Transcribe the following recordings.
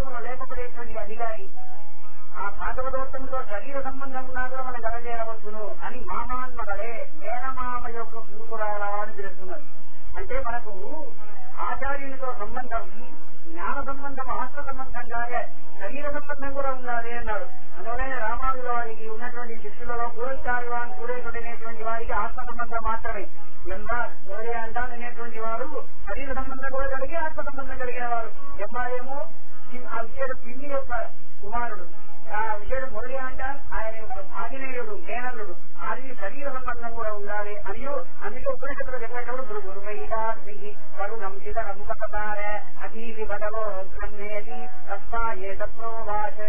శరీరంలో లేకపోయేటువంటి అధికారి ఆ భాగవతోత్తంతో శరీర సంబంధం ఉన్నా కూడా మనం కలజేయవచ్చును అని మామాన్మగలే మేనమామ యొక్క కూతురాలా అని తెలుస్తున్నారు అంటే మనకు ఆచార్యునితో సంబంధం జ్ఞాన సంబంధం ఆత్మ సంబంధంగానే శరీర సంబంధం కూడా ఉండాలి అన్నాడు అందువలనే రామానుజుల వారికి ఉన్నటువంటి శిష్యులలో పూరచారివాన్ పూరేశుడైనటువంటి వారికి ఆత్మ సంబంధం మాత్రమే ఎంబా ఎవరే అంటాన్ అనేటువంటి వారు శరీర సంబంధం కూడా కలిగి ఆత్మ సంబంధం కలిగిన వారు ఎంబాయేమో ఆ విషయం పిల్లి యొక్క కుమారుడు ఆ విషయం మురళి అంటాన్ ఆయన యొక్క ఆంజనేయుడు మేనల్లుడు అది శరీర సంబంధం కూడా ఉండాలి మరియు అందుకే ఉపనిషత్తులు చెప్పేటప్పుడు గురువైదాసి వరుణం చిదరముఖతార అతీవి భగవో బ్రహ్మేది తప్ప ఏ తప్రోవాసే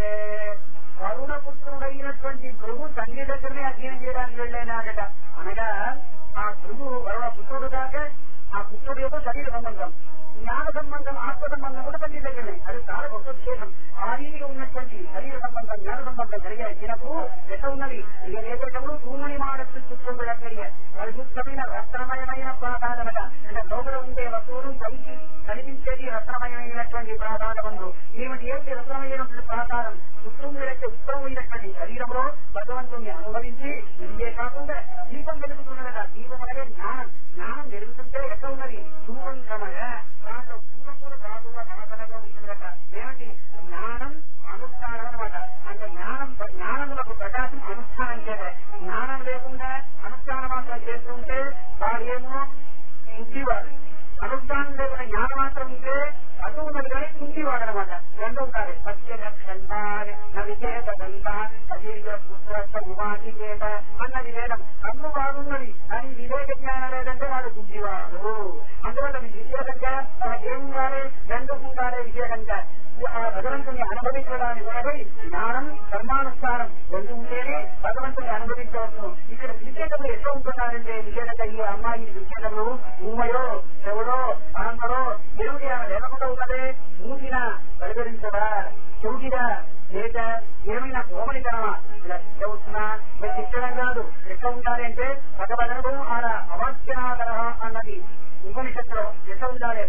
వరుణ పుత్రుడైనటువంటి భృగు తండ్రి దగ్గరనే అధ్యయనం చేయడానికి వెళ్ళేనాడట అనగా ఆ భృగు వరుణ పుత్రుడు కాక ఆ పుత్రుడు యొక్క శరీర సంబంధం జ్ఞాన సంబంధం ఆత్మ సంబంధం కూడా తండ్రి దగ్గరనే అది చాలా గొప్ప విశేషం ఆదిగా ఉన్నటువంటి శరీర సంబంధం జ్ఞాన సంబంధం కలిగే చిన్నప్పుడు ఎట్లా ఉన్నది ఇక రేపటిప్పుడు తూమని మాడచ్చు చుట్టూ కలిగే పరిశుద్ధమైన రత్నమయమైన ప్రాధాన్యత అంటే లోపల ఉండే వస్తువులు కలిసి కనిపించేది రత్నమయమైనటువంటి ప్రాధాన్యములు ఏమిటి ఏమిటి రత్నమైనటువంటి ప్రాధాన్యం చుట్టూంగులైతే ఉత్తరమైనటువంటి శరీరంలో భగవంతుని అనుభవించి ఇదే కాకుండా దీపం వెలుగుతున్నదట దీపం అనేది జ్ఞానం జ్ఞానం వెలుగుతుంటే ఎట్లా ఉన్నది దూరం కమగా దాంట్లో పూర్వపూర కాకుండా కనకనగా ఉంటుందట ఏమిటి జ్ఞానం అనుష్ఠానం అనమాట అంటే జ్ఞానం జ్ఞానములకు ప్రకాశం అనుష్ఠానం చేత జ్ఞానం లేకుండా అనుష్ఠానం మాత్రం చేస్తుంటే వాడేమో ఇంటివాడు అనుష్ఠానం లేకుండా జ్ఞానం మాత్రం ఉంటే అటు ఉన్నది కానీ ఇంటివాడు అనమాట రెండు ఉంటారు సత్య లక్షణాలు నవిచేత గంధ అదీర్ఘ పుత్రత్వ ఉమాసి చేత అన్నది వేదం కన్ను బాగున్నది కానీ వివేక జ్ఞానం లేదంటే వాడు గుంజివాడు అందువల్ల మీ విశేషంగా మనకేం ఉండాలి రెండు ఉండాలి విశేషంగా ఆ భగవంతుని అనుభవించడానికి కొరకై జ్ఞానం కర్మానుష్ఠానం రెండు ఉంటేనే భగవంతుని అనుభవించవచ్చును ఇక్కడ విశేషములు ఎట్లా ఉంటున్నారంటే విశేషంగా ఈ అమ్మాయి విశేషములు ఊమయో చెవుడో అనంతరో దేవుడి ఆమె లేకుండా ఉన్నదే మూసిన పరిగణించదా చెవిటిగా లేక ఏమైనా కోమనికరమా ఇలా చెవుతున్నా ఇలా శిక్షణ కాదు ఎట్లా ఉండాలి అంటే భగవదను ఆడ అవాక్యాదర అన్నది ఉపనిషత్తులో ఎట్లా ఉండాలి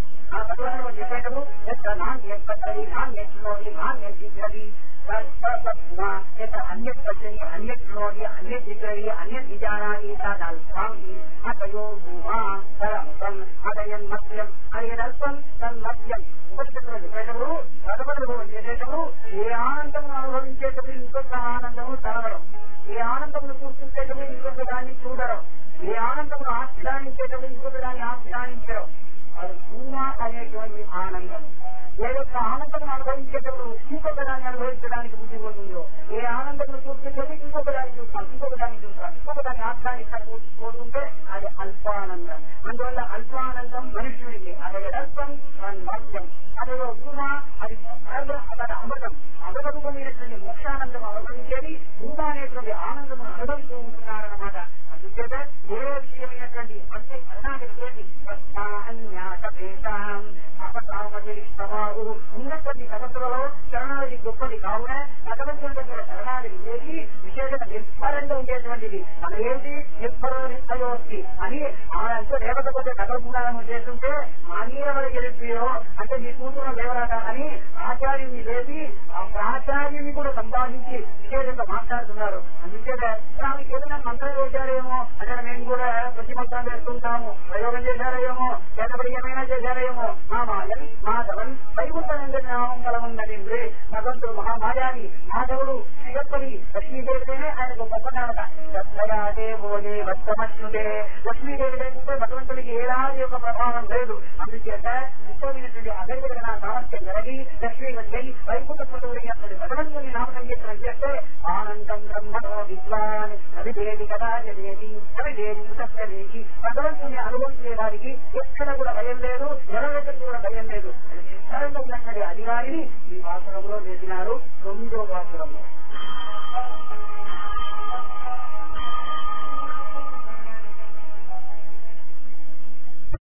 ఆ భగవంతుడు చెప్పేటప్పుడు ఎత్త నాణ్యపద్ధతి నాణ్యత్లోని నాణ్యది అన్యత్ పచ్చని అన్యత్ నోటి అన్యత్ విగ్రహి అన్యత్ విజానాన్ని తదల్పాంగి అతయో భూమా తదల్పం అదయం మత్యం అదల్పం తన్మత్యం ఉపనిషత్తులు చెప్పేటప్పుడు భగవంతుడు చేసేటప్పుడు ఏ ఆనందం అనుభవించేటప్పుడు ఇంకొక ఆనందము తరవడం ఏ ఆనందమును చూస్తుంటేటప్పుడు ఇంకొక దాన్ని చూడడం ఏ ఆనందమును ఆశ్రయించేటప్పుడు ఇంకొక దాన్ని ఆశ్రయించడం అది పూమ అనేటువంటి ఆనందం ఏ యొక్క ఆనందం అనుభవించేటప్పుడు ఇంకొక దాన్ని అనుభవించడానికి బుద్ధి పోతుందో ఏ ఆనందం చూస్తుంటే ఇంకొక దాన్ని చూస్తాం ఇంకొక దాన్ని చూస్తాం ఇంకొక దాన్ని ఆశ్రయిస్తా పోతుంటే అది అల్పానందం అందువల్ల అల్పానందం మనుష్యుడికి అదే అల్పం మధ్యం అదే పూమ అది అక్కడ అమృతం అమృతమైనటువంటి మోక్షానందం అనుభవించేది పూమ అనేటువంటి ఆనందం అనుభవిస్తూ ఉంటున్నారన్నమాట అందుచేత ఏ విషయమైనటువంటి అంటే కరుణానికి అన్యాసపేతాం అపకామతిరిష్టవారు ఉన్నటువంటి సదస్సులలో శరణానికి గొప్పది కావున భగవంతుని దగ్గర శరణానికి చేసి విశేషత నిర్భరంగా ఉండేటువంటిది మన ఏంటి నిర్భరో నిర్భయోస్తి అని ఆడంటే లేకపోతే కథగుణాలను చేస్తుంటే మానీయవరి గెలిపియో అంటే మీ కూతురు లేవరాట అని ఆచార్యుని లేపి ఆ ఆచార్యుని కూడా సంపాదించి విశేషంగా మాట్లాడుతున్నారు అందుచేత ఆమెకి ఏదైనా మంత్రం వేశారేమో అంటే మేము కూడా ప్రతి మంత్రం వేస్తుంటాము ప్రయోగం చేశారేమో చేతబడి ఏమైనా చేశారేమో మా మాయన్ మాధవన్ వైకుంఠనంద నామం బలమున్నది భగవంతుడు మహామాయాని మాధవుడు శ్రీగప్పని లక్ష్మీదేవితేనే ఆయనకు గొప్పనామట దేవోదే వస్తమశ్నుడే లక్ష్మీదేవి లేకుంటే భగవంతుడికి ఏలాది యొక్క ప్రభావం లేదు అందుచేత ఇంకోమైనటువంటి అగరిగిన సామర్థ్యం కలిగి లక్ష్మీ వచ్చి వైకుంఠ పుట్టుకుడిగినటువంటి భగవంతుని నామ సంకీర్తనం చేస్తే ఆనందం బ్రహ్మణో విద్వాన్ అవిదేవి కదా జదేవి అవిదేవి కృతజ్ఞదేవి భగవంతుని అనుభవించేవారికి ఎక్కడ కూడా భయం లేదు ఎవరి కూడా భయం లేదు నిశ్చలంగా ఉన్నటువంటి అధికారిని ఈ పాత్రలో వేసినారు తొమ్మిదో పాత్రలో